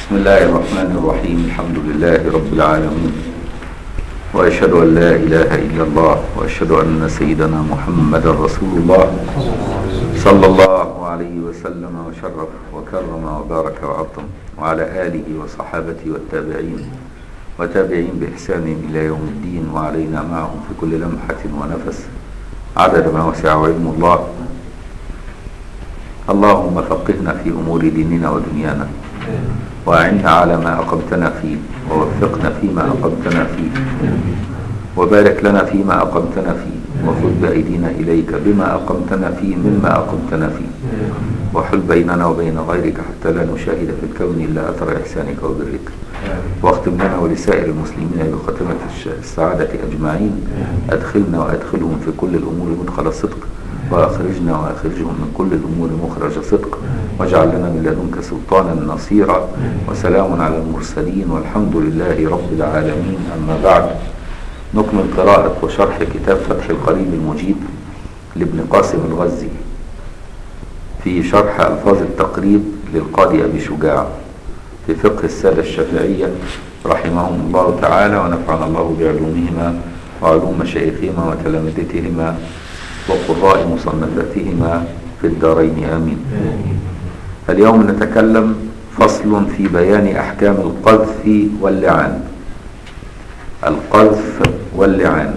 بسم الله الرحمن الرحيم الحمد لله رب العالمين وأشهد أن لا إله إلا الله وأشهد أن سيدنا محمد رسول الله صلى الله عليه وسلم وشرف وكرم وبارك وعظم وعلى آله وصحابته والتابعين وتابعين بإحسان إلى يوم الدين وعلينا معهم في كل لمحة ونفس عدد ما وسع علم الله اللهم فقهنا في أمور ديننا ودنيانا وأعنا على ما أقمتنا فيه ووفقنا فيما أقمتنا فيه وبارك لنا فيما أقمتنا فيه وخذ بأيدينا إليك بما أقمتنا فيه مما أقمتنا فيه وحل بيننا وبين غيرك حتى لا نشاهد في الكون إلا أثر إحسانك وبرك واختم لنا ولسائر المسلمين بخاتمة السعادة أجمعين أدخلنا وأدخلهم في كل الأمور مدخل الصدق وأخرجنا وأخرجهم من كل الأمور مخرج صدق واجعل لنا من لدنك سلطانا نصيرا وسلام على المرسلين والحمد لله رب العالمين أما بعد نكمل قراءة وشرح كتاب فتح القريب المجيب لابن قاسم الغزي في شرح ألفاظ التقريب للقاضي أبي شجاع في فقه السادة الشافعية رحمهم الله تعالى ونفعنا الله بعلومهما وعلوم مشايخهما وتلامذتهما وقراء مصنفاتهما في الدارين آمين اليوم نتكلم فصل في بيان أحكام القذف واللعان القذف واللعان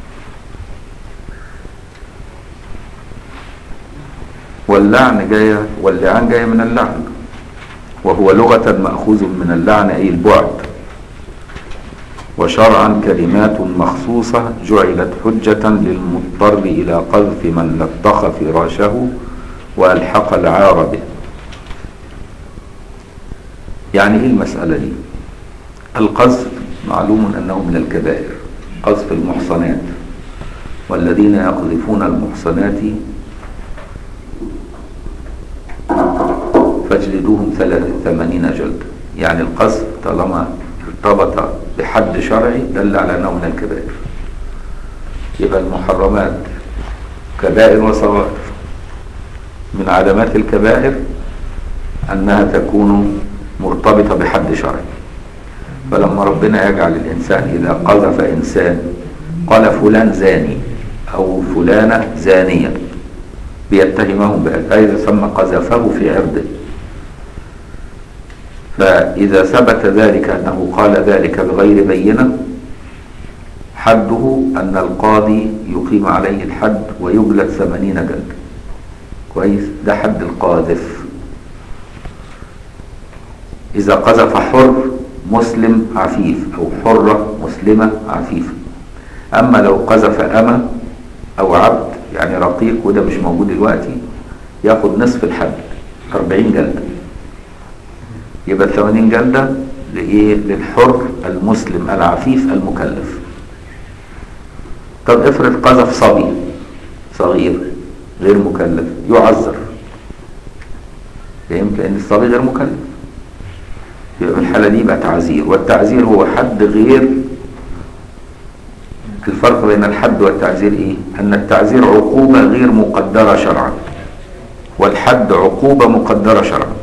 واللعن جاية واللعان جاية من اللعن وهو لغة مأخوذ من اللعن أي البعد وشرعا كلمات مخصوصة جعلت حجة للمضطر إلى قذف من لطخ فراشه وألحق العار به يعني إيه المسألة دي القذف معلوم أنه من الكبائر قذف المحصنات والذين يقذفون المحصنات فاجلدوهم ثمانين جلد يعني القذف طالما ارتبط بحد شرعي دل على انه من الكبائر يبقى المحرمات كبائر وصغائر من علامات الكبائر انها تكون مرتبطه بحد شرعي فلما ربنا يجعل الانسان اذا قذف انسان قال فلان زاني او فلانه زانيه بيتهمهم بهذا يسمى قذفه في عرضه فإذا ثبت ذلك أنه قال ذلك بغير بينة حده أن القاضي يقيم عليه الحد ويجلد ثمانين جلد كويس ده حد القاذف إذا قذف حر مسلم عفيف أو حرة مسلمة عفيفة أما لو قذف أمة أو عبد يعني رقيق وده مش موجود دلوقتي ياخد نصف الحد 40 جلده يبقى 80 جلدة لإيه؟ للحر المسلم العفيف المكلف طب افرض قذف صبي صغير غير مكلف يعذر فهمت لأن الصبي غير مكلف يبقى في الحالة دي يبقى تعزير والتعزير هو حد غير الفرق بين الحد والتعزير ايه؟ أن التعزير عقوبة غير مقدرة شرعا والحد عقوبة مقدرة شرعا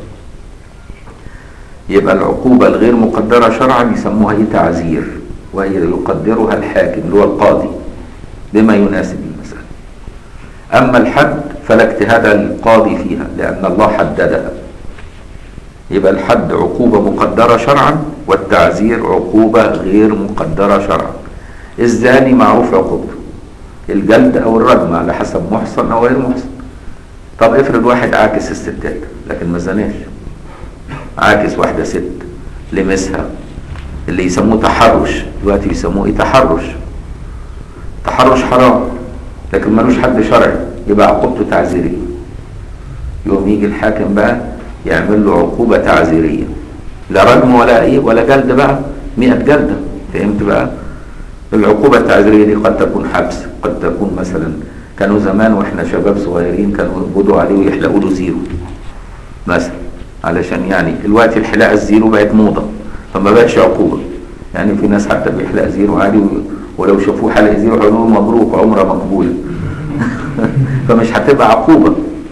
يبقى العقوبة الغير مقدرة شرعا يسموها ايه تعزير وهي يقدرها الحاكم اللي هو القاضي بما يناسب المسألة أما الحد فلا اجتهاد للقاضي فيها لأن الله حددها يبقى الحد عقوبة مقدرة شرعا والتعزير عقوبة غير مقدرة شرعا الزاني معروف عقوبته الجلد أو الرجم على حسب محصن أو غير محصن طب افرض واحد عاكس الستات لكن ما زناش عاكس واحدة ست لمسها اللي يسموه تحرش دلوقتي يسموه ايه تحرش تحرش حرام لكن ملوش حد شرعي يبقى عقوبته تعزيرية يقوم يجي الحاكم بقى يعمل له عقوبة تعزيرية لا رجم ولا ايه ولا جلد بقى 100 جلدة فهمت بقى العقوبة التعزيرية دي قد تكون حبس قد تكون مثلا كانوا زمان واحنا شباب صغيرين كانوا يقبضوا عليه ويحلقوا له زيرو مثلا علشان يعني دلوقتي الحلاقه الزيرو بقت موضه فما بقتش عقوبه يعني في ناس حتى بيحلق زيرو عادي ولو شافوه حلق زيرو يقولوا له مبروك عمره مقبوله فمش هتبقى عقوبه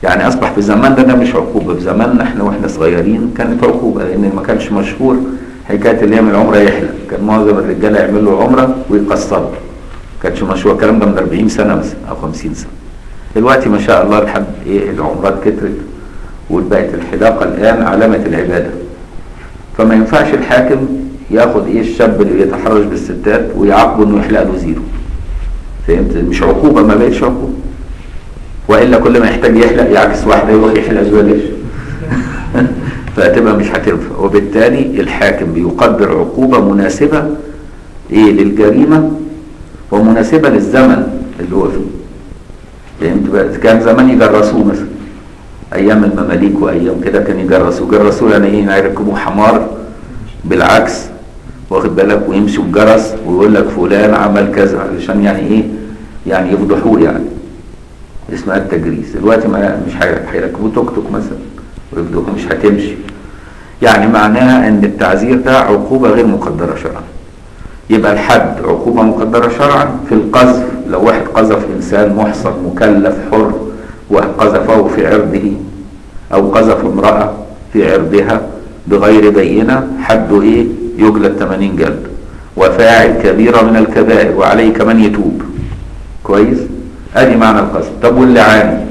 يعني اصبح في زمان ده ده مش عقوبه في زماننا احنا واحنا صغيرين كانت عقوبه لان ما كانش مشهور حكايه اللي يعمل عمره يحلق كان معظم الرجاله يعملوا عمره ويقصروا كانش مشهور الكلام ده من 40 سنه مثلا او 50 سنه دلوقتي ما شاء الله لحد ايه العمرات كترت وبقت الحلاقه الان علامه العباده فما ينفعش الحاكم ياخد ايه الشاب اللي بيتحرش بالستات ويعاقبه انه يحلق له زيرو فهمت مش عقوبه ما بقتش عقوبه والا كل ما يحتاج يحلق يعكس واحده يروح يحلق ببلاش فهتبقى مش هتنفع وبالتالي الحاكم بيقدر عقوبه مناسبه ايه للجريمه ومناسبه للزمن اللي هو فيه فهمت بقى كان زمان يجرسوه مثلا ايام المماليك وايام كده كان يجرسوه جرسوه يعني ايه يعني يركبوا حمار بالعكس واخد بالك ويمشوا بجرس ويقول لك فلان عمل كذا علشان يعني ايه يعني يفضحوه يعني اسمها التجريس دلوقتي ما مش هيركبوه توك توك مثلا ويفضحوه مش هتمشي يعني معناها ان التعزير ده عقوبة غير مقدرة شرعا يبقى الحد عقوبة مقدرة شرعا في القذف لو واحد قذف انسان محصن مكلف حر وقذفه في عرضه او قذف امرأة في عرضها بغير بينة حده ايه يجلد 80 جلد وفاعل كبيرة من الكبائر وعليه كمان يتوب كويس ادي معنى القذف طب واللعان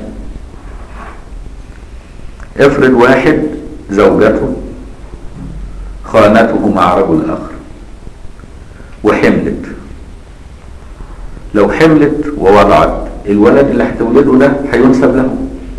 افرض واحد زوجته خانته مع رجل اخر وحملت لو حملت ووضعت الولد اللي هتولده ده هينسب له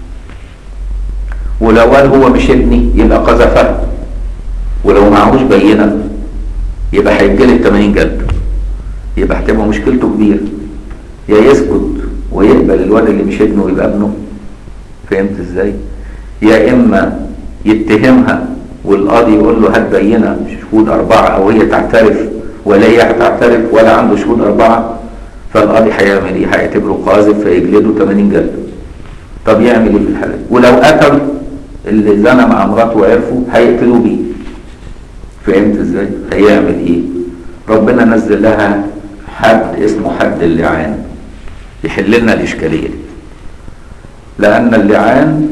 ولو قال هو مش ابني يبقى قذفها ولو معهوش بينه يبقى هيتجلد 80 جلد يبقى هتبقى مشكلته كبيره يا يسكت ويقبل الولد اللي مش ابنه يبقى ابنه فهمت ازاي يا اما يتهمها والقاضي يقول له هات بينه شهود اربعه او هي تعترف ولا هي هتعترف ولا عنده شهود اربعه فالقاضي هيعمل ايه هيعتبره قاذف فيجلده 80 جلد طب يعمل ايه في الحاله ولو قتل اللي زنى مع مراته وعرفوا هيقتلوا بيه فهمت ازاي هيعمل ايه ربنا نزل لها حد اسمه حد اللعان يحل لنا الاشكاليه دي لان اللعان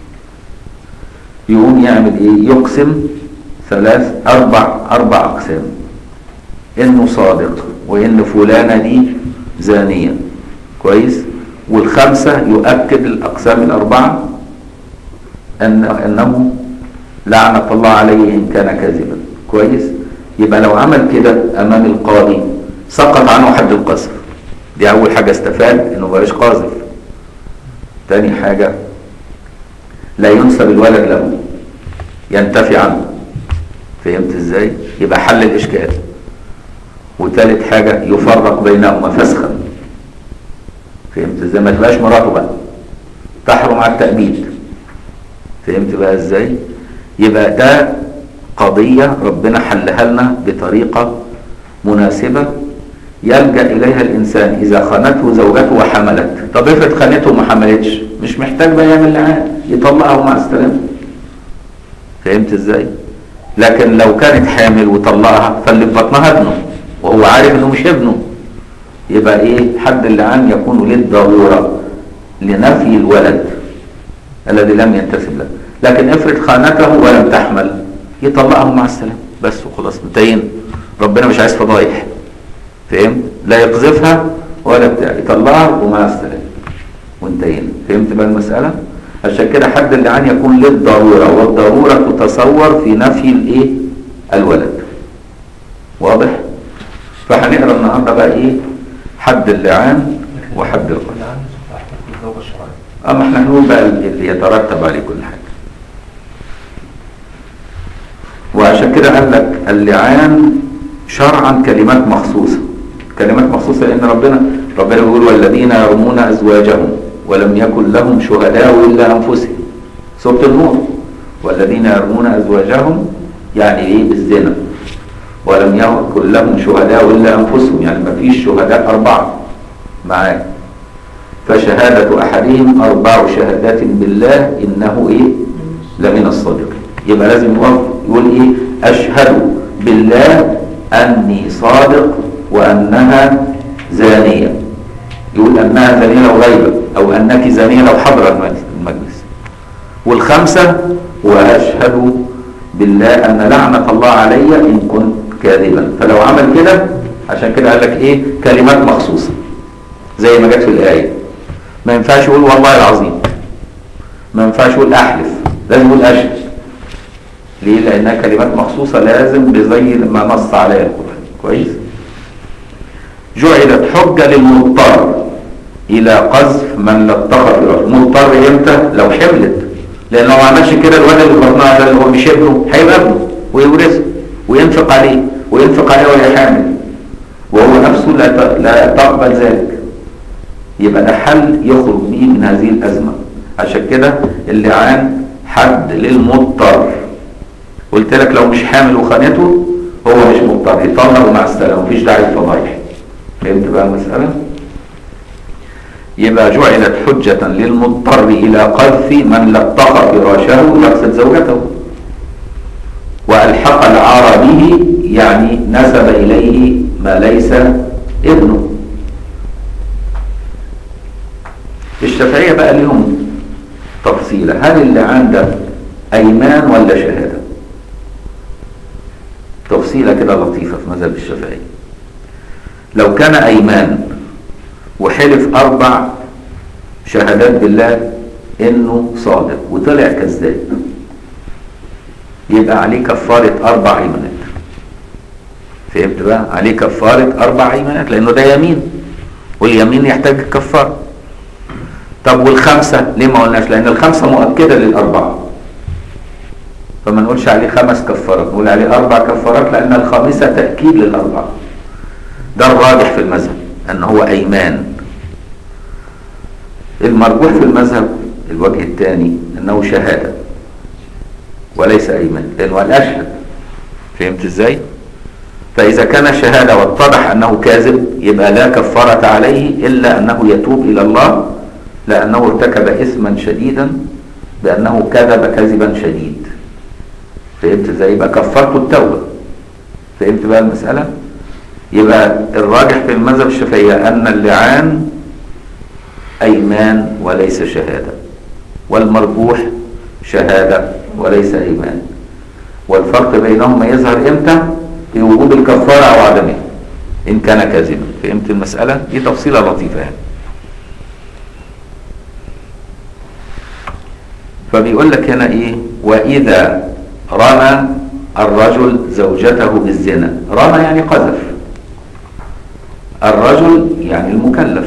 يقوم يعمل ايه يقسم ثلاث اربع اربع اقسام انه صادق وان فلانه دي زانيه كويس والخمسه يؤكد الاقسام الاربعه ان انه لعنه الله عليه ان كان كاذبا كويس يبقى لو عمل كده امام القاضي سقط عنه حد القذف دي اول حاجه استفاد انه مبقاش قاذف تاني حاجه لا ينسب الولد له ينتفي عنه فهمت ازاي يبقى حل الاشكال وثالث حاجه يفرق بينهما فسخا فهمت ازاي ما تبقاش مراته بقى تحرم على التأبيد فهمت بقى ازاي يبقى ده قضية ربنا حلها لنا بطريقة مناسبة يلجأ إليها الإنسان إذا خانته زوجته وحملت طب افرض خانته وما حملتش مش محتاج بقى يعمل لعان يطلقها مع السلامة فهمت ازاي لكن لو كانت حامل وطلقها فاللي في بطنها ابنه وهو عارف انه مش ابنه يبقى ايه حد اللعان يكون للضرورة لنفي الولد الذي لم ينتسب له لكن افرض خانته ولم تحمل يطلقه مع السلامة بس وخلاص انتهينا ربنا مش عايز فضايح فهمت لا يقذفها ولا بتاع يطلعها ومع السلامة وانتهينا فهمت بقى المسألة عشان كده حد اللعان يكون للضرورة والضرورة تتصور في نفي الايه الولد واضح فهنقرا النهارده بقى ايه حد اللعان وحد القذف اما احنا هنقول بقى اللي يترتب عليه كل حاجه وعشان كده قال لك اللعان شرعا كلمات مخصوصه كلمات مخصوصه لان ربنا ربنا بيقول والذين يرمون ازواجهم ولم يكن لهم شهداء الا انفسهم سوره النور والذين يرمون ازواجهم يعني ايه بالزنا ولم يكن لهم شهداء الا انفسهم يعني ما فيش شهداء اربعه معاه فشهادة أحدهم أربع شهادات بالله إنه إيه لمن الصادقين يبقى لازم يقف يقول إيه أشهد بالله أني صادق وأنها زانية يقول أنها زانية لو غيبة أو أنك زانية لو حضر المجلس والخمسة وأشهد بالله أن لعنة الله علي إن كنت كاذبا فلو عمل كده عشان كده قال لك إيه كلمات مخصوصة زي ما جت في الآية ما ينفعش يقول والله العظيم ما ينفعش يقول أحلف لازم يقول أشهد ليه؟ لأنها كلمات مخصوصة لازم بزي ما نص عليها القرآن كويس؟ جعلت حجة للمضطر إلى قذف من لا اتخذ مضطر إمتى؟ لو حملت لأن لو ما عملش كده الولد اللي بطنها ده اللي هو مش ابنه هيبقى ابنه ويورثه وينفق عليه وينفق عليه وهي حامل وهو نفسه لا ت- لا تقبل ذلك يبقى ده حل يخرج به من هذه الأزمة عشان كده اللعان حد للمضطر قلت لك لو مش حامل وخانته هو مش مضطر يطلق ومع السلامه مفيش داعي للفضايح فهمت بقى المسألة؟ يبقى جعلت حجة للمضطر إلى قذف من لطخ فراشه يقصد زوجته وألحق العار به يعني نسب إليه ما ليس ابنه الشافعية بقى لهم تفصيلة هل اللعان ده أيمان ولا شهادة تفصيلة كده لطيفة في مذهب الشافعي لو كان أيمان وحلف أربع شهادات بالله إنه صادق وطلع كذاب يبقى عليه كفارة أربع أيمانات فهمت بقى؟ عليه كفارة أربع أيمانات لأنه ده يمين واليمين يحتاج كفارة طب والخمسة ليه ما قلناش؟ لأن الخمسة مؤكدة للأربعة فما نقولش عليه خمس كفارات نقول عليه أربع كفارات لأن الخامسة تأكيد للأربعة ده الراجح في المذهب أن هو أيمان المرجوح في المذهب الوجه الثاني أنه شهادة وليس أيمان لأنه قال أشهد فهمت إزاي؟ فإذا كان شهادة واتضح أنه كاذب يبقى لا كفارة عليه إلا أنه يتوب إلى الله لأنه ارتكب إثما شديدا بأنه كذب كذبا شديد فهمت ازاي يبقى كفرته التوبة فهمت بقى المسألة يبقى الراجح في المذهب الشافعية أن اللعان أيمان وليس شهادة والمرجوح شهادة وليس أيمان والفرق بينهما يظهر إمتى في وجود الكفارة أو عدمها إن كان كاذبا فهمت المسألة دي تفصيلة لطيفة يعني فبيقول لك هنا إيه وإذا رمى الرجل زوجته بالزنا رمى يعني قذف الرجل يعني المكلف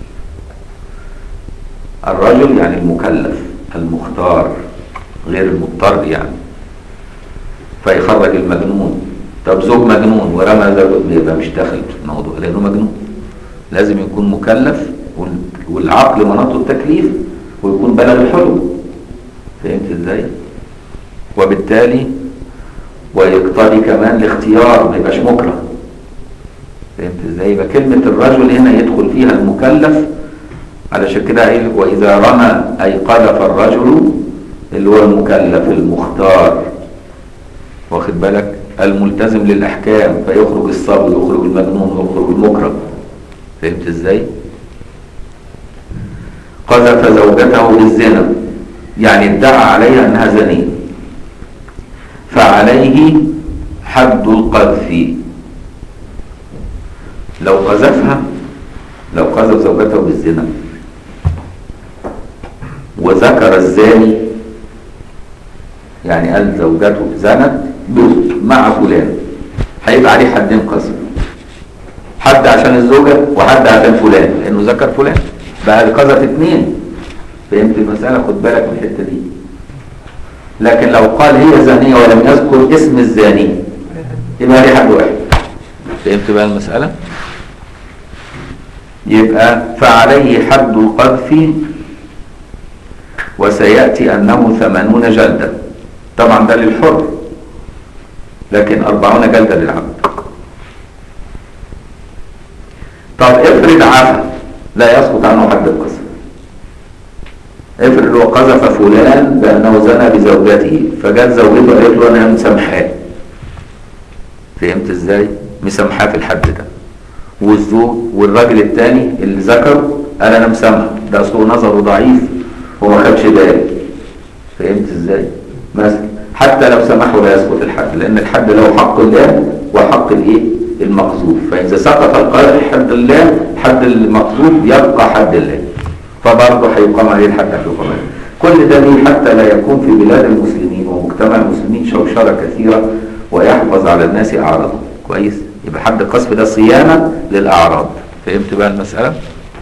الرجل يعني المكلف المختار غير المضطر يعني فيخرج المجنون طب زوج مجنون ورمى زوجته يبقى مش داخل في الموضوع لانه مجنون لازم يكون مكلف والعقل مناطه التكليف ويكون بلغ الحلم فهمت ازاي؟ وبالتالي ويقتضي كمان الاختيار ما يبقاش مكره فهمت ازاي يبقى كلمة الرجل هنا يدخل فيها المكلف علشان كده ايه واذا رمى اي قذف الرجل اللي هو المكلف المختار واخد بالك الملتزم للاحكام فيخرج الصبي ويخرج المجنون ويخرج المكره فهمت ازاي قذف زوجته بالزنا يعني ادعى عليها انها زنيه فعليه حد القذف لو قذفها لو قذف زوجته بالزنا وذكر الزاني يعني قال زوجته زنت مع فلان هيبقى عليه حدين قذف حد عشان الزوجة وحد عشان فلان لانه ذكر فلان بقى قذف اتنين فهمت المسألة خد بالك من الحتة دي لكن لو قال هي زانية ولم يذكر اسم الزاني يبقى عليه حد واحد فهمت بقى المسألة يبقى فعليه حد القذف وسيأتي أنه ثمانون جلدة طبعا ده للحر لكن أربعون جلدة للعبد طب افرض عفا لا يسقط عنه حد القذف افرض هو قذف فلان بانه زنى بزوجته فجت زوجته قالت له انا مسامحاه فهمت ازاي مسامحاه في الحد ده والزوج والراجل الثاني اللي ذكر قال انا مسامحه ده اصله نظره ضعيف وما خدش باله فهمت ازاي مثلا حتى لو سمحوا لا يسقط الحد لان الحد له حق الله وحق الايه المقذوف فاذا سقط القائل حد الله حد المقذوف يبقى حد الله فبرضه هيقام عليه الحد هيقام عليه كل ده ليه حتى لا يكون في بلاد المسلمين ومجتمع المسلمين شوشره كثيره ويحفظ على الناس اعراضهم كويس يبقى حد القذف ده صيانه للاعراض فهمت بقى المساله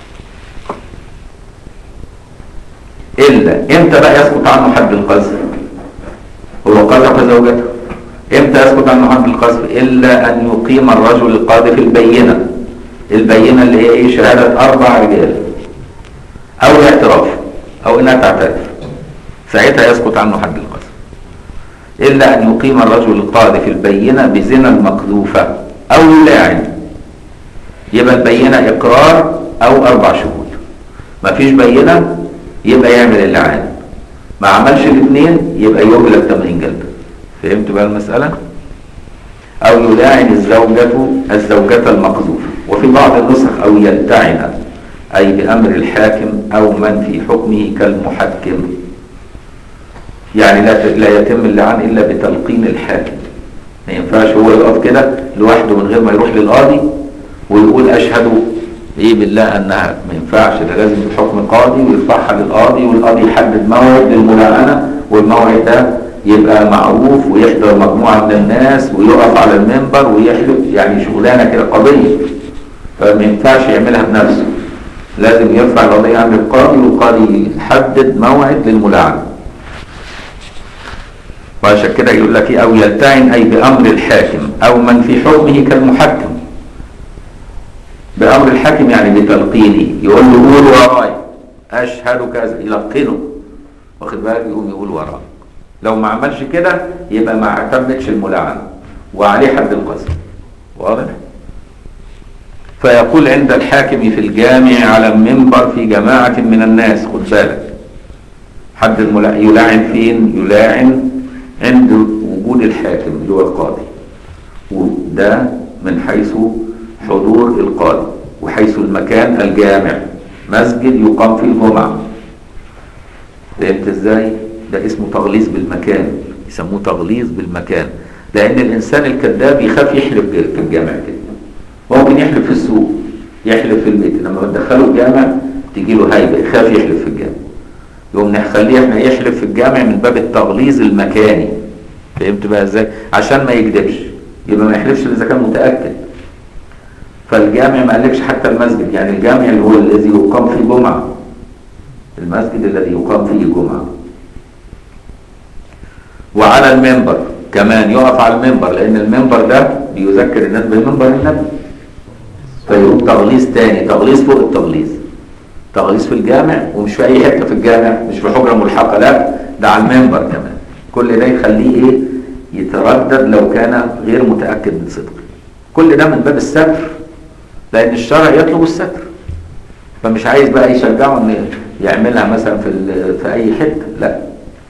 الا امتى بقى يسقط عنه حد القذف هو قذف زوجته امتى يسقط عنه حد القذف الا ان يقيم الرجل القاذف البينه البينه اللي هي ايه شهاده اربع رجال او الاعتراف او انها تعترف ساعتها يسقط عنه حد القذف الا ان يقيم الرجل القاذف البينه بزنا المقذوفه او يلاعن يبقى البينه اقرار او اربع شهود مفيش بينه يبقى يعمل اللعان ما عملش الاثنين يبقى يجلد 80 جلده فهمت بقى المسألة او يلاعن الزوجة الزوجة المقذوفة وفي بعض النسخ او يلتعن اي بامر الحاكم او من في حكمه كالمحكم يعني لا لا يتم اللعان الا بتلقين الحاكم ما ينفعش هو يقف كده لوحده من غير ما يروح للقاضي ويقول اشهد ايه بالله انها ما ينفعش ده لازم بحكم قاضي ويرفعها للقاضي والقاضي يحدد موعد للملاعنه والموعد ده يبقى معروف ويحضر مجموعه من الناس ويقف على المنبر ويحلف يعني شغلانه كده قضيه فما ينفعش يعملها بنفسه لازم يرفع القضيه عند القاضي والقاضي يحدد موعد للملاعنه وعشان كده يقول لك ايه او يلتعن اي بامر الحاكم او من في حكمه كالمحكم بأمر الحاكم يعني بتلقينه يقول له قول وراي أشهد كذا يلقنه واخد بالك يقوم يقول وراه لو ما عملش كده يبقى ما اعتمدش الملاعنة وعليه حد القذف واضح فيقول عند الحاكم في الجامع على المنبر في جماعة من الناس خد بالك حد الملا... يلاعن فين يلاعن عند وجود الحاكم اللي هو القاضي وده من حيث حضور القاضي وحيث المكان الجامع مسجد يقام فيه الجمعة فهمت ازاي ده اسمه تغليظ بالمكان يسموه تغليظ بالمكان لان الانسان الكذاب يخاف يحلف في الجامع كده ممكن يحلف في السوق يحلف في البيت لما تدخله الجامع تيجي له هيبه يخاف يحلف في الجامع يقوم نخليه احنا يحلف في الجامع من باب التغليظ المكاني فهمت بقى ازاي عشان ما يكذبش يبقى ما يحلفش اذا كان متاكد فالجامع ما قالكش حتى المسجد يعني الجامع اللي هو الذي يقام فيه جمعة المسجد الذي يقام فيه جمعة وعلى المنبر كمان يقف على المنبر لأن المنبر ده بيذكر الناس بالمنبر النبي فيقوم تغليظ تاني تغليظ فوق التغليظ تغليظ في الجامع ومش في أي حتة في الجامع مش في حجرة ملحقة لا ده على المنبر كمان كل ده يخليه إيه يتردد لو كان غير متأكد من صدقه كل ده من باب الستر لان الشرع يطلب الستر فمش عايز بقى يشجعه ان يعملها مثلا في في اي حته لا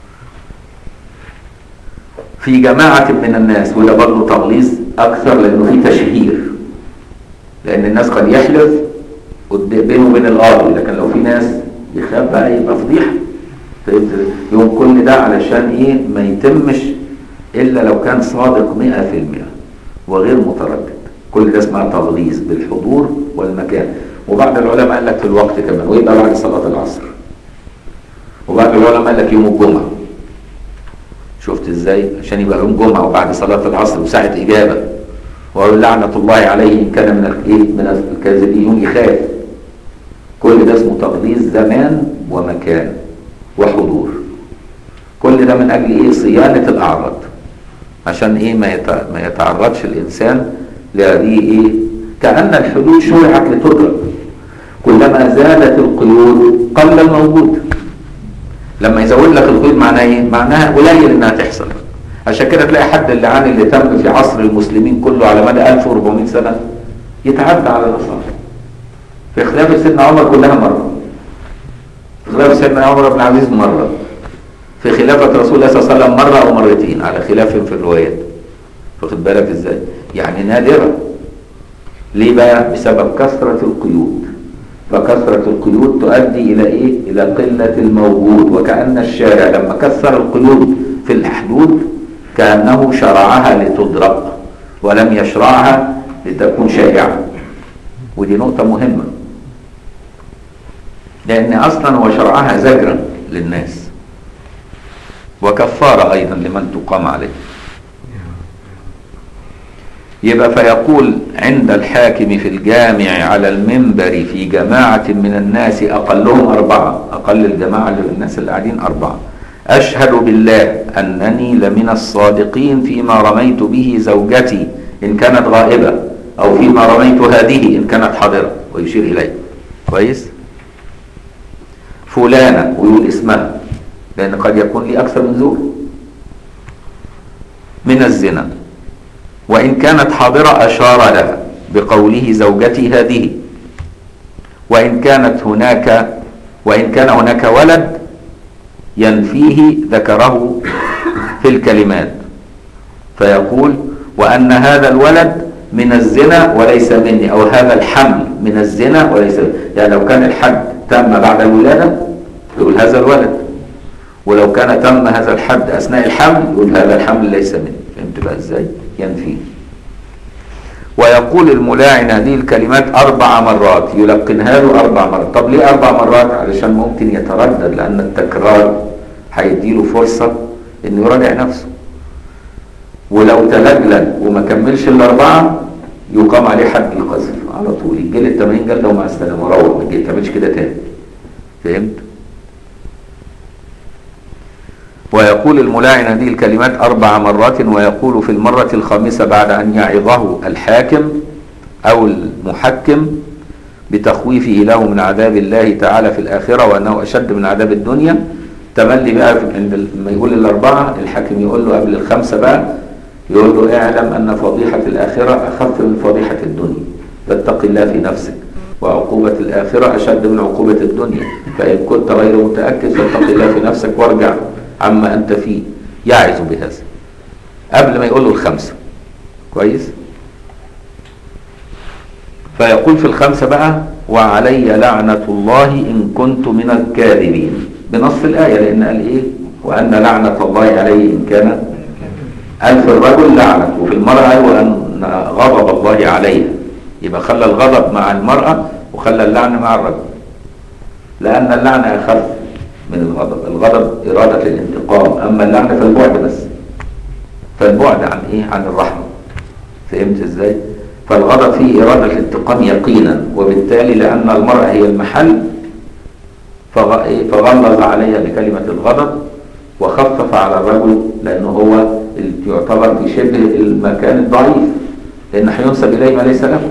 في جماعة من الناس وده برضه تغليظ أكثر لأنه في تشهير لأن الناس قد يحلف بينه وبين القاضي لكن لو في ناس يخاف بقى يبقى فضيحة يوم كل ده علشان إيه ما يتمش إلا لو كان صادق 100% وغير متردد كل ده اسمها تغليظ بالحضور والمكان وبعض العلماء قال لك في الوقت كمان ويبقى بعد صلاة العصر وبعض العلماء قال لك يوم الجمعة شفت ازاي عشان يبقى يوم جمعة وبعد صلاة العصر وساعة إجابة ويقول لعنة الله عليه إن كان من الايه من الكاذبين يخاف كل ده اسمه تغليظ زمان ومكان وحضور كل ده من أجل إيه صيانة الأعراض عشان إيه ما ما يتعرضش الإنسان لهذه ايه كأن الحدود شرعت لتدرك كلما زادت القيود قل الموجود لما يزود لك القيود معناها ايه معناها قليل انها تحصل عشان كده تلاقي حد اللعان اللي تم في عصر المسلمين كله على مدى 1400 سنة يتعدى على الأصابع في خلافة سيدنا عمر كلها مرة في خلافة سيدنا عمر بن العزيز مرة في خلافة رسول الله صلى الله عليه وسلم مرة أو مرتين على خلاف في الروايات واخد بالك ازاي يعني نادرة ليه بقى بسبب كثرة القيود فكثرة القيود تؤدي إلى إيه؟ إلى قلة الموجود وكأن الشارع لما كثر القيود في الحدود كأنه شرعها لتدرك ولم يشرعها لتكون شائعة ودي نقطة مهمة لأن أصلا هو شرعها زجرا للناس وكفارة أيضا لمن تقام عليه يبقى فيقول عند الحاكم في الجامع على المنبر في جماعة من الناس أقلهم أربعة أقل الجماعة اللي الناس اللي قاعدين أربعة أشهد بالله أنني لمن الصادقين فيما رميت به زوجتي إن كانت غائبة أو فيما رميت هذه إن كانت حاضرة ويشير إليه كويس فلانة ويقول اسمها لأن قد يكون لي أكثر من زوج من الزنا وإن كانت حاضرة أشار لها بقوله زوجتي هذه وإن كانت هناك وإن كان هناك ولد ينفيه ذكره في الكلمات فيقول وأن هذا الولد من الزنا وليس مني أو هذا الحمل من الزنا وليس مني. يعني لو كان الحد تم بعد الولادة يقول هذا الولد ولو كان تم هذا الحد أثناء الحمل يقول هذا الحمل ليس مني فهمت بقى إزاي ينفيه ويقول الملاعن هذه الكلمات أربع مرات يلقنها له أربع مرات طب ليه أربع مرات علشان ممكن يتردد لأن التكرار هيديله فرصة إنه يراجع نفسه ولو تلجلج وما كملش الأربعة يقام عليه حد القذف على طول يجي 80 جلدة ومع السلامة وروح ما تعملش كده تاني فهمت؟ ويقول الملاعن هذه الكلمات أربع مرات ويقول في المرة الخامسة بعد أن يعظه الحاكم أو المحكم بتخويفه له من عذاب الله تعالى في الآخرة وأنه أشد من عذاب الدنيا تملي بقى عند لما يقول الأربعة الحاكم يقول له قبل الخمسة بقى يقول له اعلم أن فضيحة الآخرة أخف من فضيحة الدنيا فاتق الله في نفسك وعقوبة الآخرة أشد من عقوبة الدنيا فإن كنت غير متأكد فاتق الله في نفسك وارجع عما أنت فيه يعظ بهذا قبل ما يقول له الخمسة كويس فيقول في الخمسة بقى وعلي لعنة الله إن كنت من الكاذبين بنص الآية لأن قال إيه وأن لعنة الله عليه إن كان قال في الرجل لعنة وفي المرأة وأن غضب الله عليها يبقى خلى الغضب مع المرأة وخلى اللعنة مع الرجل لأن اللعنة أخف من الغضب الغضب إرادة الانتقام أما اللعنة فالبعد بس فالبعد عن إيه عن الرحمة فهمت إزاي فالغضب فيه إرادة الانتقام يقينا وبالتالي لأن المرأة هي المحل فغلظ عليها بكلمة الغضب وخفف على الرجل لأنه هو يعتبر في شبه المكان الضعيف لأن هينسب إليه ما ليس له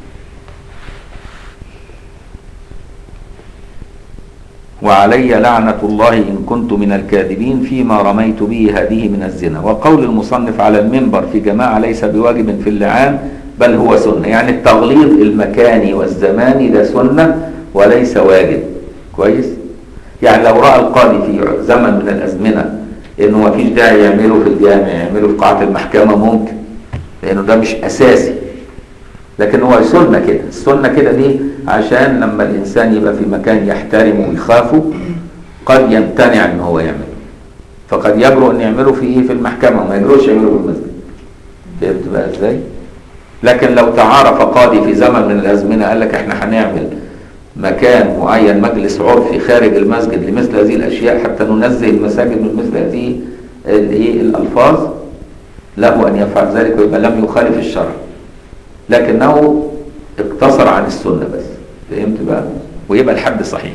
وعلي لعنة الله إن كنت من الكاذبين فيما رميت به هذه من الزنا وقول المصنف على المنبر في جماعة ليس بواجب في اللعان بل هو سنة يعني التغليظ المكاني والزماني ده سنة وليس واجب كويس يعني لو رأى القاضي في زمن من الأزمنة إنه ما فيش داعي يعمله في الجامع يعمله في قاعة المحكمة ممكن لأنه ده مش أساسي لكن هو سنة كده السنة كده دي عشان لما الإنسان يبقى في مكان يحترمه ويخافه قد يمتنع ان هو يعمله فقد يجرؤ ان يعمله في ايه في المحكمة وما يجرؤش يعمله في المسجد فهمت بقى ازاي لكن لو تعارف قاضي في زمن من الازمنة قال لك احنا هنعمل مكان معين مجلس عرفي خارج المسجد لمثل هذه الاشياء حتى ننزه المساجد من مثل هذه الايه الالفاظ له ان يفعل ذلك ويبقى لم يخالف الشرع لكنه اقتصر عن السنة بس فهمت بقى ويبقى الحد صحيح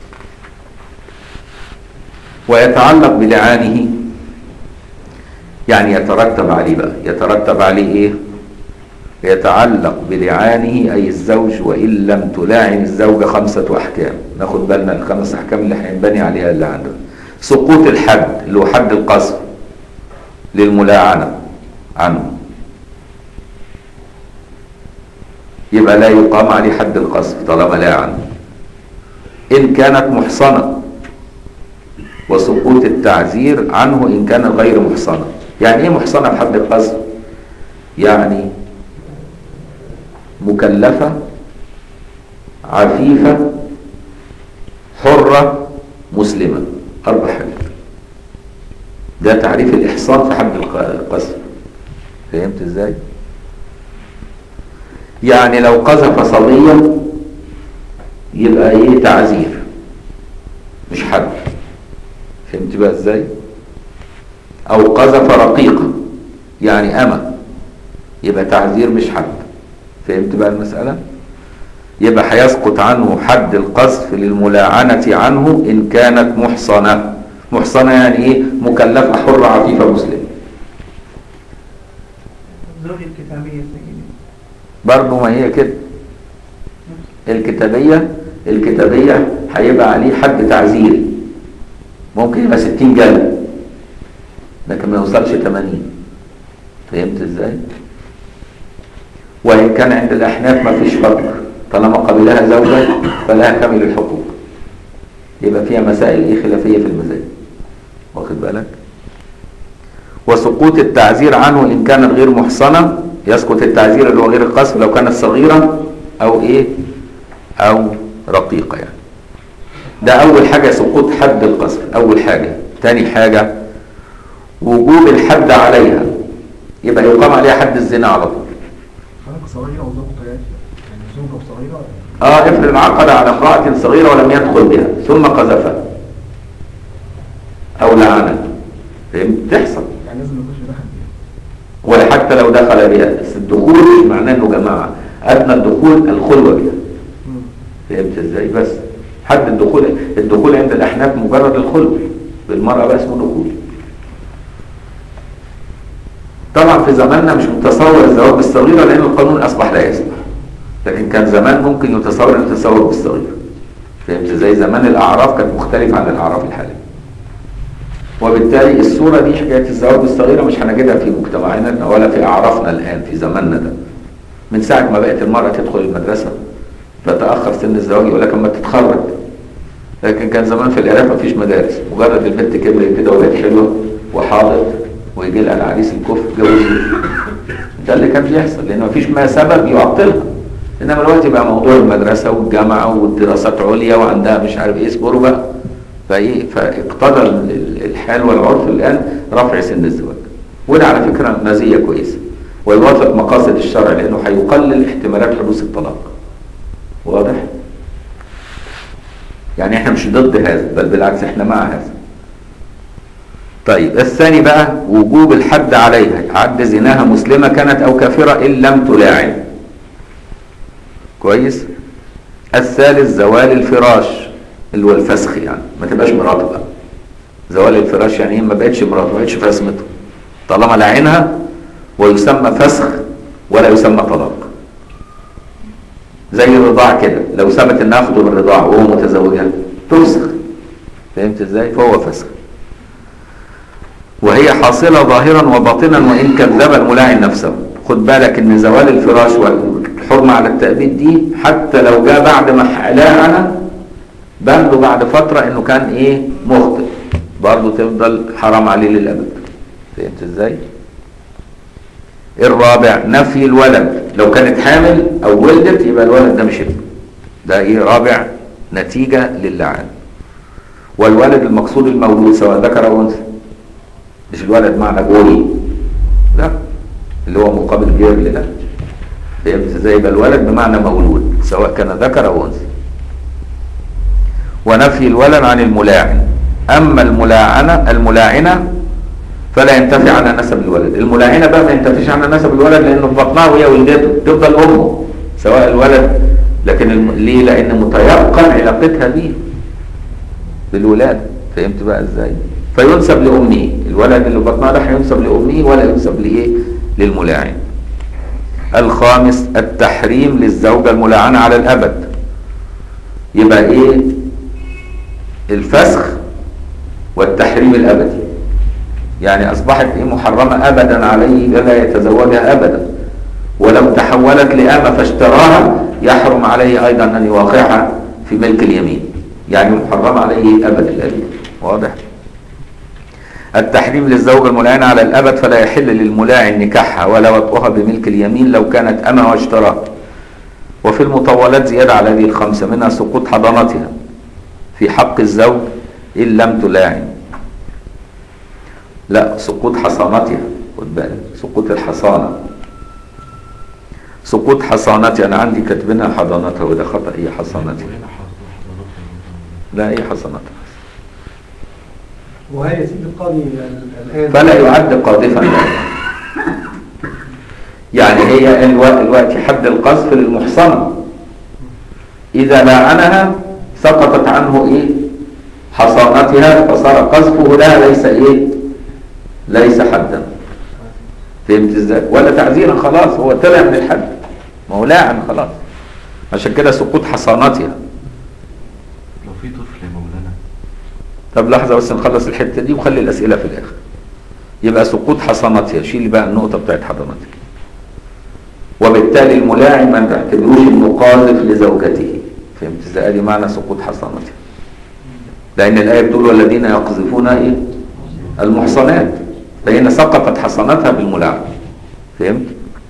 ويتعلق بلعانه يعني يترتب عليه بقى يترتب عليه ايه يتعلق بلعانه اي الزوج وان لم تلاعن الزوجة خمسة احكام ناخد بالنا الخمس احكام اللي هينبني عليها اللي عنده سقوط الحد اللي هو حد القصر للملاعنة عنه يبقى لا يقام عليه حد القذف طالما لا عنه إن كانت محصنة وسقوط التعزير عنه إن كانت غير محصنة يعني إيه محصنة بحد القذف يعني مكلفة عفيفة حرة مسلمة أربع حاجات ده تعريف الإحصان في حد القذف فهمت ازاي؟ يعني لو قذف صبيا يبقى ايه تعذير مش حد فهمت بقى ازاي؟ او قذف رقيقة يعني أمة يبقى تعذير مش حد فهمت بقى المسألة؟ يبقى هيسقط عنه حد القذف للملاعنة عنه إن كانت محصنة محصنة يعني إيه مكلفة حرة عفيفة مسلمة زوج الكتابية سيدي برضه ما هي كده الكتابية الكتابية هيبقى عليه حد تعزيري ممكن يبقى 60 جلد لكن ما يوصلش 80 فهمت ازاي؟ وإن كان عند الأحناف ما فيش فرق طالما قبلها زوجة فلها كامل الحقوق يبقى فيها مسائل ايه خلافية في المذاهب واخد بالك وسقوط التعزير عنه إن كانت غير محصنة يسقط التعزير اللي هو غير القصف لو كانت صغيرة أو إيه أو رقيقة يعني ده أول حاجة سقوط حد القصف أول حاجة تاني حاجة وجوب الحد عليها يبقى يقام عليها حد الزنا على طول حضرتك صغيرة وزوجة يعني يعني زوجة صغيرة اه افرض عقد على امرأة صغيرة ولم يدخل بها ثم قذفها أو لعنها فهمت تحصل يعني لازم ما يكونش دخل فيها ولا حتى لو دخل بها بس الدخول مش معناه انه جماعة أدنى الدخول الخلوة بها فهمت ازاي بس حد الدخول الدخول عند الأحناف مجرد الخلوة بالمرأة بقى اسمه دخول طبعا في زماننا مش متصور الزواج بالصغيرة لأن القانون أصبح لا يسمح لكن كان زمان ممكن يتصور أن يتصور بالصغيرة فهمت ازاي زمان الأعراف كانت مختلفة عن الأعراف الحالية وبالتالي الصورة دي حكاية الزواج بالصغيرة مش هنجدها في مجتمعنا ولا في أعرافنا الآن في زماننا ده من ساعة ما بقت المرأة تدخل المدرسة فتأخر سن الزواج يقول لك اما تتخرج لكن كان زمان في العراق مفيش مدارس مجرد البنت كبرت كده وبقت حلوة وحاضت ويجي لها العريس الكفر جوزها ده اللي كان بيحصل لأن مفيش ما سبب يعطلها إنما دلوقتي بقى موضوع المدرسة والجامعة والدراسات عليا وعندها مش عارف إيه اصبروا بقى فايه فاقتضى ال- الحال والعرف الان رفع سن الزواج وده على فكره مزيه كويسه ويوافق مقاصد الشرع لانه هيقلل احتمالات حدوث الطلاق واضح يعني احنا مش ضد هذا بل بالعكس احنا مع هذا طيب الثاني بقى وجوب الحد عليها حد زناها مسلمه كانت او كافره ان لم تلاعن كويس الثالث زوال الفراش اللي هو الفسخ يعني ما تبقاش مراته بقى زوال الفراش يعني ايه ما بقتش مراته ما بقتش فاسمته طالما لعينها ويسمى فسخ ولا يسمى طلاق زي الرضاع كده لو ثبت انها اخده بالرضاع وهو متزوجها تفسخ فهمت ازاي فهو فسخ وهي حاصلة ظاهرا وباطنا وإن كذب الملاعن نفسه خد بالك ان زوال الفراش والحرمة على التأبيد دي حتى لو جاء بعد ما لاعنها بان له بعد فترة انه كان ايه مخطئ برضه تفضل حرام عليه للأبد فهمت ازاي الرابع نفي الولد لو كانت حامل او ولدت يبقى الولد ده مش ابن ده ايه رابع نتيجة للعان والولد المقصود المولود سواء ذكر او انثى مش الولد معنى جوري لا اللي هو مقابل جيرل لا فهمت ازاي يبقى الولد بمعنى مولود سواء كان ذكر او انثى ونفي الولد عن الملاعن اما الملاعنه الملاعنه فلا ينتفي عنها نسب الولد الملاعنه بقى ما ينتفيش عنها نسب الولد لانه في بطنها وهي ولدته تفضل امه سواء الولد لكن الم... ليه لان متيقن علاقتها بيه بالولاده فهمت بقى ازاي فينسب لامه الولد اللي في بطنها ده هينسب لامه ولا ينسب لايه للملاعن الخامس التحريم للزوجه الملاعنه على الابد يبقى ايه الفسخ والتحريم الابدي يعني اصبحت ايه محرمه ابدا عليه لا يتزوجها ابدا ولو تحولت لامه فاشتراها يحرم عليه ايضا ان يواقعها في ملك اليمين يعني محرمه عليه ابد الابد واضح التحريم للزوجة الملاعنة على الأبد فلا يحل للملاعن نكاحها ولا وطئها بملك اليمين لو كانت أما واشتراها وفي المطولات زيادة على هذه الخمسة منها سقوط حضانتها في حق الزوج إن لم تلاعن لا سقوط حصانتها خد بالك سقوط الحصانة سقوط حصانتها أنا عندي كاتبينها حضانتها وده خطأ هي حصانتها لا هي حصانتها وهي يا سيدي القاضي الآن فلا يعد قاذفا لها يعني هي الوقت, الوقت حد القذف للمحصنة إذا لعنها سقطت عنه إيه حصانتها فصار قذفه لها ليس إيه ليس حدا فهمت ازاي ولا تعزيرا خلاص هو طلع من الحد ما هو لاعن خلاص عشان كده سقوط حصانتها لو في طفل يا مولانا طب لحظة بس نخلص الحتة دي وخلي الأسئلة في الآخر يبقى سقوط حصانتها شيل بقى النقطة بتاعت حضانتها وبالتالي الملاعن ما تعتبروش انه قاذف لزوجته فهمت ازاي ادي معنى سقوط حصانتها لان الايه بتقول والذين يقذفون ايه المحصنات فهنا سقطت حصانتها بالملاعن فهمت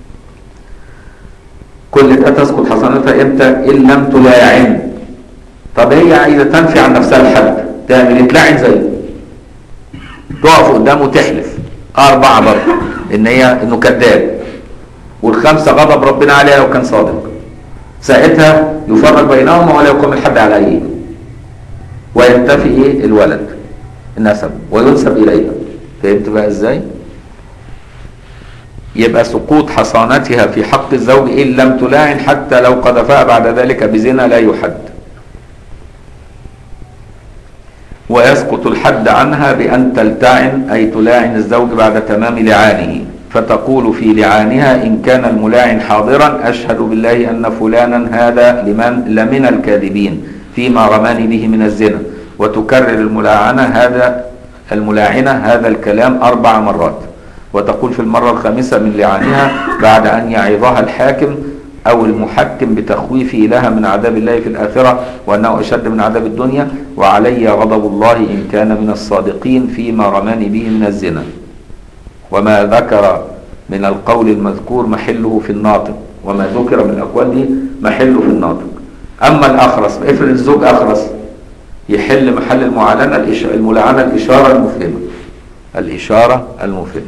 كل ده تسقط حصانتها امتى ان لم تلاعن طب هي عايزه تنفي عن نفسها الحد تعمل ايه تلاعن زيه تقف قدامه تحلف اربعه برضه ان هي انه كذاب والخمسه غضب ربنا عليها لو كان صادق ساعتها يفرق بينهما ولا يقوم الحد على ايه وينتفي ايه الولد النسب وينسب اليها فهمت بقى ازاي يبقى سقوط حصانتها في حق الزوج ان لم تلاعن حتى لو قذفها بعد ذلك بزنا لا يحد ويسقط الحد عنها بأن تلتعن أي تلاعن الزوج بعد تمام لعانه فتقول في لعانها إن كان الملاعن حاضرا أشهد بالله أن فلانا هذا لمن لمن الكاذبين فيما رماني به من الزنا وتكرر الملاعنة هذا الملاعنة هذا الكلام أربع مرات وتقول في المرة الخامسة من لعانها بعد أن يعظها الحاكم أو المحكم بتخويفه لها من عذاب الله في الآخرة وأنه أشد من عذاب الدنيا وعلي غضب الله إن كان من الصادقين فيما رماني به من الزنا وما ذكر من القول المذكور محله في الناطق وما ذكر من الأقوال دي محله في الناطق أما الأخرس افرض الزوج أخرس يحل محل المعلنة الإش- الملاعنة الإشارة المفهمة الإشارة المفهمة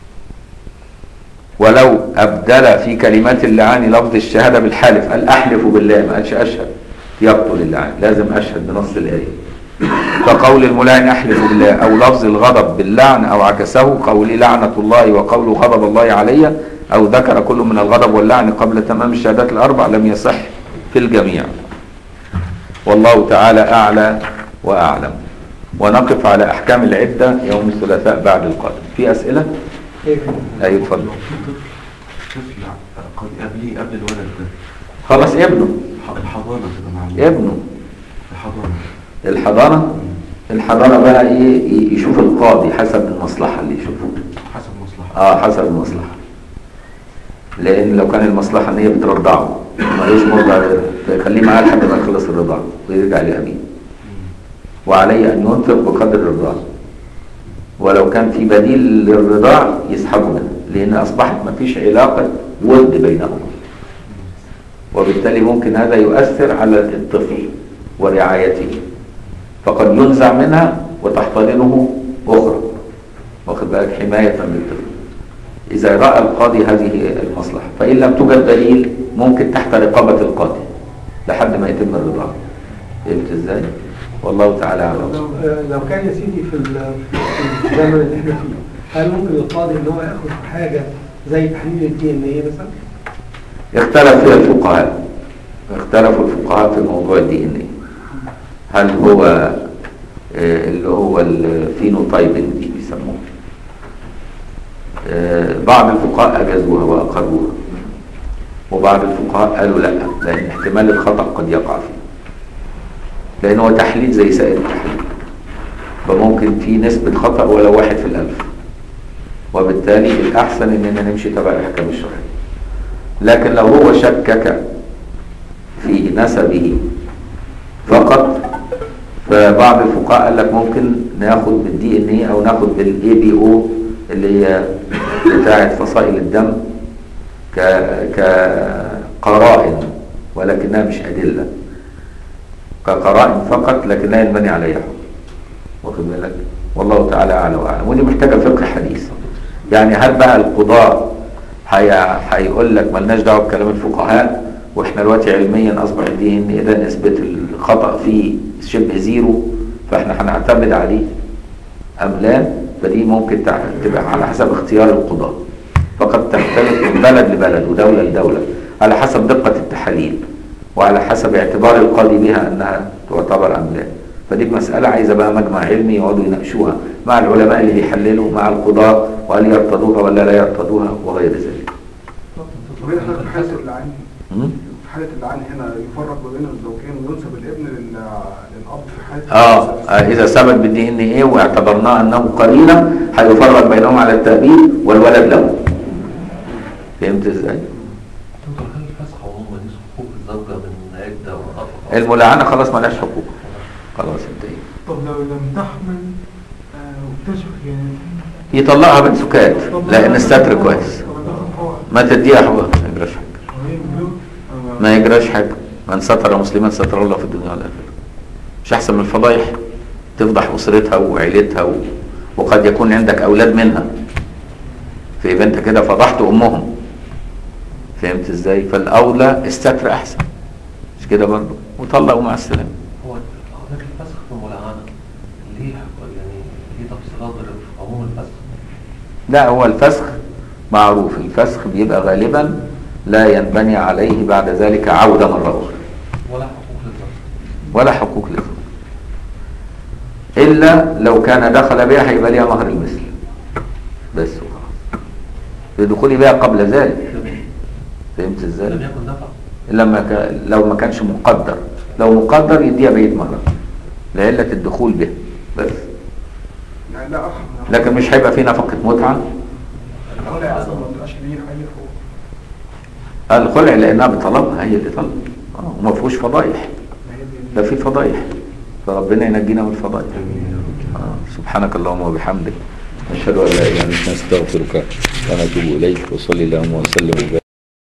ولو أبدل في كلمات اللعان لفظ الشهادة بالحلف قال أحلف بالله ما قالش أشهد يبطل اللعان لازم أشهد بنص الآية كقول الملاعن أحلف بالله أو لفظ الغضب باللعن أو عكسه قولي لعنة الله وقول غضب الله علي أو ذكر كل من الغضب واللعن قبل تمام الشهادات الأربع لم يصح في الجميع والله تعالى أعلى وأعلم ونقف على أحكام العدة يوم الثلاثاء بعد القادم في أسئلة؟ إيه؟ أيوة اتفضل لو في طفل طفل قد قبليه قبل الولد ده خلاص ابنه ح- الحضانة تبقى معمولة ابنه الحضانة الحضانة الحضانة بقى ايه ي- يشوف القاضي حسب المصلحة اللي يشوفه حسب مصلحة اه حسب المصلحة لان لو كان المصلحة ان هي بترضعه ملوش مرضع غيره فيخليه معاه لحد ما يخلص الرضاعة ويرجع لأبيه وعليه ان ينفق بقدر الرضاعة ولو كان في بديل للرضاع يسحبه منه لان اصبحت مفيش علاقة ود بينهما وبالتالي ممكن هذا يؤثر على الطفل ورعايته فقد ينزع منها وتحتضنه أخرى واخد بالك حماية للطفل إذا رأى القاضي هذه المصلحة فإن لم توجد دليل ممكن تحت رقابة القاضي لحد ما يتم الرضاعة فهمت ازاي؟ والله تعالى أعلم لو لو كان يا سيدي في ال- في الزمن اللي احنا فيه هل ممكن القاضي ان هو ياخد حاجه زي تحليل الدي ان ايه مثلا؟ اختلف فيها الفقهاء اختلفوا الفقهاء في موضوع الدي ان ايه هل هو آه، اللي هو الفينوتايبنج دي بيسموه آه، بعض الفقهاء اجازوها واقروها وبعض الفقهاء قالوا لا لان احتمال الخطا قد يقع فيه لان هو تحليل زي سائر التحليل فممكن في نسبه خطا ولو واحد في الالف وبالتالي الاحسن اننا نمشي تبع الاحكام الشرعيه لكن لو هو شكك في نسبه فقط فبعض الفقهاء قال لك ممكن ناخد بالدي ان ايه او ناخد بالاي بي او اللي هي بتاعه فصائل الدم ك كقرائن ولكنها مش أدلة كقرائن فقط لكن لا ينبني عليها حكم واخد بالك والله تعالى أعلى وأعلم ودي محتاجة فقه حديث يعني هل بقى القضاء هي... هيقول لك ملناش دعوه بكلام الفقهاء واحنا دلوقتي علميا اصبح دي ان اذا نسبه الخطا فيه شبه زيرو فاحنا هنعتمد عليه ام لا فدي ممكن تع- تبقى على حسب اختيار القضاء فقد تختلف من بلد لبلد ودوله لدوله على حسب دقه التحاليل وعلى حسب اعتبار القاضي بها انها تعتبر ام لا فدي مسألة عايزة بقى مجمع علمي يقعدوا يناقشوها مع العلماء اللي بيحللوا مع القضاة وهل يرتضوها ولا لا يرتضوها وغير ذلك. طب هنا حضرتك في حالة اللعان مم؟ في حالة اللعان هنا يفرق ما بين الزوجين وينسب الابن لل- للأب في حالة آه آه، إذا ثبت بالدي إن إيه واعتبرناه أنه قرينة هيفرق بينهم على التأبيد والولد له. فهمت إزاي؟ دكتور هل الفسخ عموما دي حقوق الزوجة من عدة ونفقة؟ الملاعنة خلاص مالهاش حقوق. خلاص انتهي. طب لو لم تحمل آه، واكتشف يعني يطلقها بالسكات طب لأن ما- الستر كويس. طب ما تاخد حقوق. ما تديها حقوق ما يجراش حاجة. هو هي بيقولوا- آه، ما يجراش حاجة من ستر مسلما ستر الله في الدنيا والآخرة مش أحسن من الفضايح تفضح أسرتها وعيلتها و... وقد يكون عندك أولاد منها فيبقى أنت كده فضحت أمهم فهمت إزاي فالأولى الستر أحسن مش كده برضه وطلقوا مع السلامة هو هناك الفسخ في الملاعنة ليه حق- يعني ليه تفصيلات غير في عموم الفسخ؟ لا هو الفسخ معروف الفسخ بيبقى غالبا لا ينبني عليه بعد ذلك عودة مرة أخرى ولا حقوق للزوج ولا حقوق للزوج إلا لو كان دخل بها هيبقى ليها مهر المثل بس وخلاص لدخول بها قبل ذلك فهمت لم ازاي؟ يكن نفع لما ك... لو ما كانش مقدر لو مقدر يديها بقية مرة لعلة الدخول بها بس يعني لا أرحم لكن مش هيبقى في نفقة متعة الخلع أصلا ما بيبقاش ليه أي حقوق الخلع لأنها بطلبها هي اللي طلب آه، وما فيهوش فضايح ما هي دي ده في فضايح فربنا ينجينا من الفضايح آه، سبحانك اللهم وبحمدك نشهد ان لا اله الا انت نستغفرك ونتوب اليك وصلي اللهم وسلم وبارك